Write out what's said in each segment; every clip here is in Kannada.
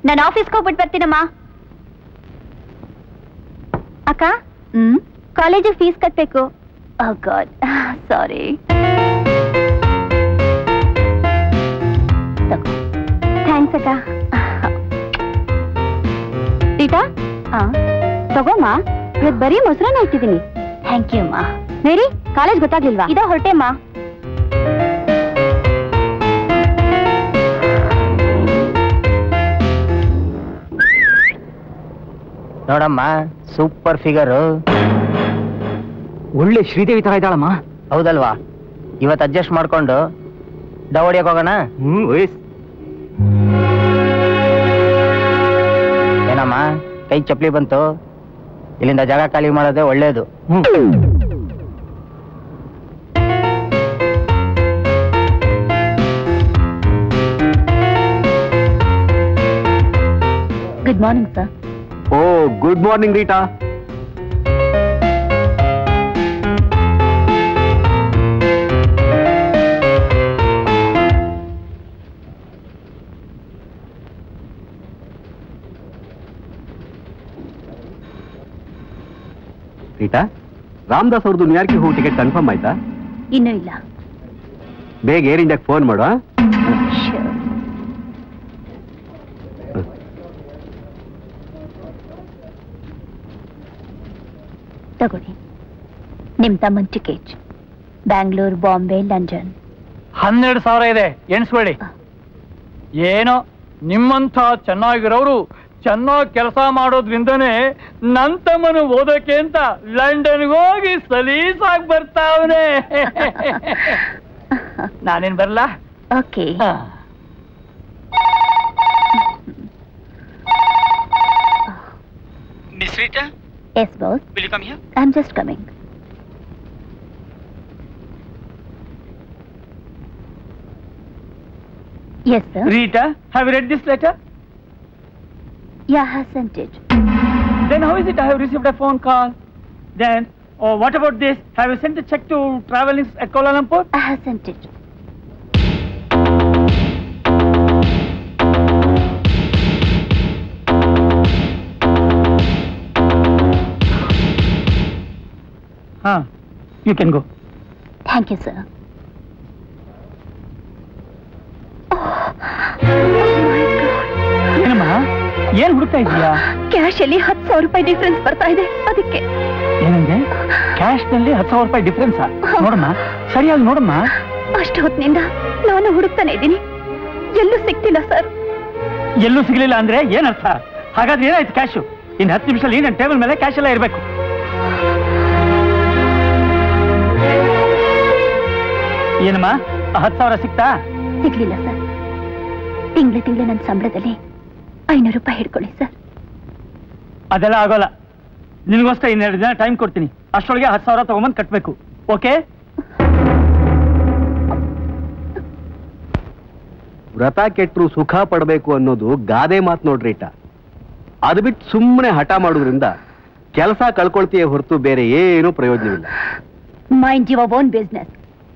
ನಾನು ಆಫೀಸ್ಗೆ ಹೋಗ್ಬಿಟ್ಟು ಬರ್ತೀನಮ್ಮ ಅಕ್ಕ ಹ್ಮ್ ಕಾಲೇಜಿಗೆ ಫೀಸ್ ಕಟ್ಬೇಕು ಗಾಡ್ ಸಾರಿ ಥ್ಯಾಂಕ್ಸ್ ಅಕ್ಕ ರೀಟಾ ತಗೋಮ್ಮ ಇವತ್ತು ಬರೀ ಮೊಸರನ್ನ ಇಟ್ಟಿದ್ದೀನಿ ಥ್ಯಾಂಕ್ ಯು ಅಮ್ಮ ಮೇರಿ ಕಾಲೇಜ್ ಗೊತ್ತಾಗ್ಲಿಲ್ವಾ ಇದ ಹೊರಟೆಮ್ಮ ನೋಡಮ್ಮ ಸೂಪರ್ ಫಿಗರು ಒಳ್ಳೆ ಶ್ರೀದೇವಿ ತರ ಇದ್ದಾಳಮ್ಮ ಹೌದಲ್ವಾ ಇವತ್ತು ಅಡ್ಜಸ್ಟ್ ಮಾಡ್ಕೊಂಡು ಡವ್ ಹೊಡಿಯಕ್ ಹೋಗೋಣ ಹ್ಮ್ ವಯಸ್ ಏನಮ್ಮ ಕೈ ಚಪ್ಲಿ ಬಂತು ಇಲ್ಲಿಂದ ಜಾಗ ಖಾಲಿ ಮಾಡೋದೇ ಒಳ್ಳೇದು good morning sir oh good morning Rita Rita Ramdas ಅವ್ರದ್ದು ನ್ಯೂಯಾರ್ಕಿಗೆ ಹೋಗಿ ಟಿಕೆಟ್ ಕನ್ಫರ್ಮ್ ಆಯ್ತಾ ಇನ್ನೂ ಇಲ್ಲ ಬೇಗ ಏರ್ ಇಂಡಿಯಾಗೆ ಫೋನ್ ಮಾಡು ಆ? Sure. ತಗೊಳ್ಳಿ ನಿಮ್ ತಮ್ಮನ್ ಟಿಕೆಟ್ ಬ್ಯಾಂಗ್ಳೂರ್ ಬಾಂಬೆ ಲಂಡನ್ ಹನ್ನೆರಡು ಸಾವಿರ ಇದೆ ಎಣಿಸ್ಬೇಡಿ ಏನೋ ನಿಮ್ಮಂಥ ಚೆನ್ನಾಗಿರೋರು ಚೆನ್ನಾಗಿ ಕೆಲಸ ಮಾಡೋದ್ರಿಂದನೇ ನನ್ ತಮ್ಮನು ಓದೋಕೆ ಅಂತ ಲಂಡನ್ಗೆ ಹೋಗಿ ಸಲೀಸಾಗಿ ಬರ್ತಾವನೆ ನಾನೇನ್ ಬರ್ಲಾ ಓಕೆ ಹಾ. Miss Rita, yes boss will you come here? I am just coming yes sir Rita, have you read this letter? Yeah has sent it Then how is it I have received a phone call? Then, oh, what about this? Have you sent a check to Travelings at Kuala Lumpur? I have sent it Huh. You can go. Thank you sir ಏನಮ್ಮ ಏನ್ ಹುಡುಕ್ತಾ ಇದೀಯಾ ಕ್ಯಾಶ್ ಅಲ್ಲಿ ಹತ್ತು ಸಾವಿರ ರೂಪಾಯಿ ಡಿಫ್ರೆನ್ಸ್ ಬರ್ತಾ ಇದೆ ಅದಕ್ಕೆ ಏನಂದ್ರೆ ಕ್ಯಾಶ್ ನಲ್ಲಿ ಹತ್ತು ಸಾವಿರ ರೂಪಾಯಿ ಡಿಫ್ರೆನ್ಸ್ ನೋಡಮ್ಮ ಸರಿಯಾಗಿ ನೋಡಮ್ಮ ಅಷ್ಟು ಹೊತ್ತಿನಿಂದ ನಾನು ಹುಡುಕ್ತಾನೆ ಇದ್ದೀನಿ ಎಲ್ಲೂ ಸಿಗ್ತಿಲ್ಲ ಸರ್ ಎಲ್ಲೂ ಸಿಗ್ಲಿಲ್ಲ ಅಂದ್ರೆ ಏನರ್ಥ ಹಾಗಾದ್ರೆ ಏನಾಯ್ತು ಕ್ಯಾಶು ಇನ್ನು ಹತ್ತು ನಿಮಿಷದಲ್ಲಿ ನನ್ನ ಟೇಬಲ್ ಮೇಲೆ ಕ್ಯಾಶ್ ಎಲ್ಲ ಇರಬೇಕು ಏನಮ್ಮ ಆ ಹತ್ತು ಸಾವಿರ ಸಿಕ್ತಾ ಸಿಗ್ಲಿಲ್ಲ ಸರ್ ತಿಂಗಳು ತಿಂಗಳು ನನ್ನ ಸಂಬಳದಲ್ಲಿ ಐನೂರು ರೂಪಾಯಿ ಹಿಡ್ಕೊಳ್ಳಿ ಸರ್ ಅದೆಲ್ಲ ಆಗೋಲ್ಲ ನಿನಗೋಸ್ಕರ ಇನ್ನೆರಡು ದಿನ ಟೈಮ್ ಕೊಡ್ತೀನಿ ಅಷ್ಟರೊಳಗೆ ಹತ್ತು ಸಾವಿರ ತಗೊಂಬಂದು ಕಟ್ಟಬೇಕು ಓಕೆ ವ್ರತ ಕೆಟ್ಟರು ಸುಖ ಪಡಬೇಕು ಅನ್ನೋದು ಗಾದೆ ಮಾತು ನೋಡ್ರಿಟ ಅದು ಬಿಟ್ಟು ಸುಮ್ಮನೆ ಹಠ ಮಾಡೋದ್ರಿಂದ ಕೆಲಸ ಕಳ್ಕೊಳ್ತೀಯ ಹೊರತು ಬೇರೆ ಏನೂ ಪ್ರಯೋಜನವಿಲ್ಲ ಮೈಂಡ್ ಯುವರ್ ಓನ್ ಬಿಸ್ನೆಸ್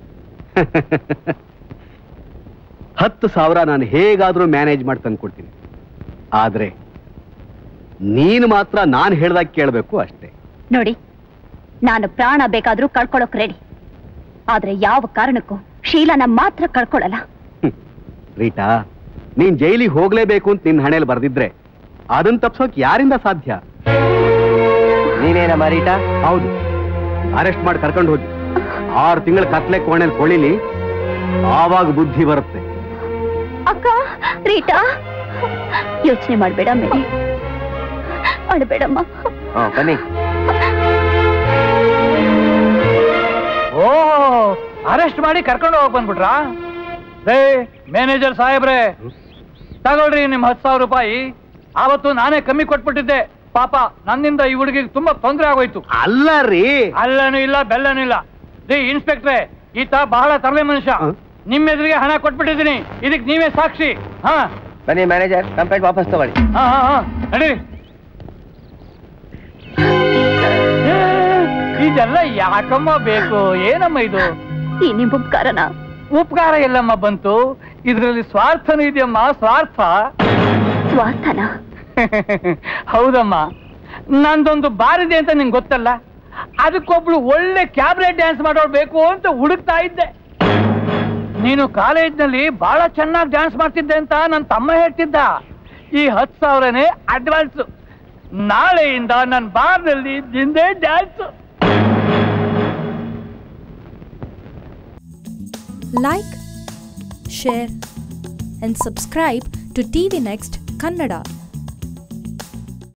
ಹತ್ತು ಸಾವಿರ ನಾನು ಹೇಗಾದ್ರೂ ಮ್ಯಾನೇಜ್ ಮಾಡಿ ತಂದ್ಕೊಡ್ತೀನಿ ಆದ್ರೆ ನೀನು ಮಾತ್ರ ನಾನು ಹೇಳ್ದಾಗ ಕೇಳಬೇಕು ಅಷ್ಟೇ ನೋಡಿ ನಾನು ಪ್ರಾಣ ಬೇಕಾದ್ರೂ ಕಳ್ಕೊಳ್ಳೋಕ್ ರೆಡಿ ಆದ್ರೆ ಯಾವ ಕಾರಣಕ್ಕೂ ಶೀಲಾನ ಮಾತ್ರ ಕಳ್ಕೊಳ್ಳಲ್ಲ ಹ್ಮ್. ರೀಟಾ ನೀನ್ ಜೈಲಿಗೆ ಹೋಗ್ಲೇಬೇಕು ಅಂತ ನಿನ್ ಹಣೆಯಲ್ಲಿ ಬರ್ದಿದ್ರೆ ಅದನ್ನ ತಪ್ಸೋಕ್ ಯಾರಿಂದ ಸಾಧ್ಯ ನೀನೇನಮ್ಮ ರೀಟಾ ಹೌದು ಅರೆಸ್ಟ್ ಮಾಡಿ ಕರ್ಕೊಂಡು ಹೋಗಿ ಆರು ತಿಂಗಳ ಕತ್ಲೆ ಕೋಣೆಲ್ ಕೊಳಿಲಿ ಆವಾಗ ಬುದ್ಧಿ ಬರುತ್ತೆ ಅಕ್ಕ ರೀಟಾ ಯೋಚನೆ ಮಾಡ್ಬೇಡ ಮೇರಿ ಅಳಬೇಡಮ್ಮ ಹಾ ಬನ್ನಿ ಓ ಅರೆಸ್ಟ್ ಮಾಡಿ ಕರ್ಕೊಂಡು ಹೋಗಿ ಬಂದ್ಬಿಟ್ರಾ ರೇ ಮ್ಯಾನೇಜರ್ ಸಾಹೇಬ್ರೆ ತಗೊಳ್ರಿ ನಿಮ್ ಹತ್ತು ಸಾವಿರ ರೂಪಾಯಿ ಆವತ್ತು ನಾನೇ ಕಮ್ಮಿ ಕೊಟ್ಬಿಟ್ಟಿದ್ದೆ ಪಾಪ ನನ್ನಿಂದ ಈ ಹುಡುಗಿಗೆ ತುಂಬಾ ತೊಂದರೆ ಆಗೋಯ್ತು ಅಲ್ಲ ರೀ ಅಲ್ಲನೂ ಇಲ್ಲ ಬೆಲ್ಲನೂ ಇಲ್ಲ ರೀ ಇನ್ಸ್ಪೆಕ್ಟ್ರೆ ಈತ ಬಹಳ ತರಲೆ ಮನುಷ್ಯ ಹ? ನಿಮ್ಮ ಎದುರಿಗೆ ಹಣ ಕೊಟ್ಬಿಟ್ಟಿದ್ದೀನಿ ಇದಕ್ ನೀವೇ ಸಾಕ್ಷಿ ಹಾ ಬನ್ನಿ ಮ್ಯಾನೇಜರ್ ಕಂಪ್ಲೇಂಟ್ ವಾಪಸ್ ತಗೊಳ್ಳಿ ಹಾ ಹಾ ಹಾ ನಡೀರಿ ಏ, ಇದೆಲ್ಲ ಯಾಕಮ್ಮ ಬೇಕು ಏನಮ್ಮ ಇದು ಈ ನಿಮ್ ಉಪಕಾರನ ಉಪಕಾರ ಎಲ್ಲಮ್ಮ ಬಂತು ಇದರಲ್ಲಿ ಸ್ವಾರ್ಥನೂ ಇದೆಯಮ್ಮ ಸ್ವಾರ್ಥ ಸ್ವಾಸ್ಥಾನ ಹೌದಮ್ಮ ನಂದೊಂದು ಬಾರಿದೆ ಅಂತ ನಿಂಗೆ ಗೊತ್ತಲ್ಲ ಅದಕ್ಕೊಬ್ಳು ಒಳ್ಳೆ ಕ್ಯಾಬ್ರೆ ಡ್ಯಾನ್ಸ್ ಮಾಡೋಳು ಬೇಕು ಅಂತ ಹುಡುಕ್ತಾ ಇದ್ದೆ ನೀನು ಕಾಲೇಜ್ನಲ್ಲಿ ಬಹಳ ಚೆನ್ನಾಗಿ ಡ್ಯಾನ್ಸ್ ಮಾಡ್ತಿದ್ದೆ ಅಂತ ನನ್ನ ತಮ್ಮ ಹೇಳ್ತಿದ್ದ ಈ ಹತ್ತು ಸಾವಿರನೇ ಅಡ್ವಾನ್ಸ್ ನಾಳೆಯಿಂದ ನನ್ನ ಬಾರ್ನಲ್ಲಿ ನಿಂದೇ dance like, share, and subscribe to TV Next Kannada.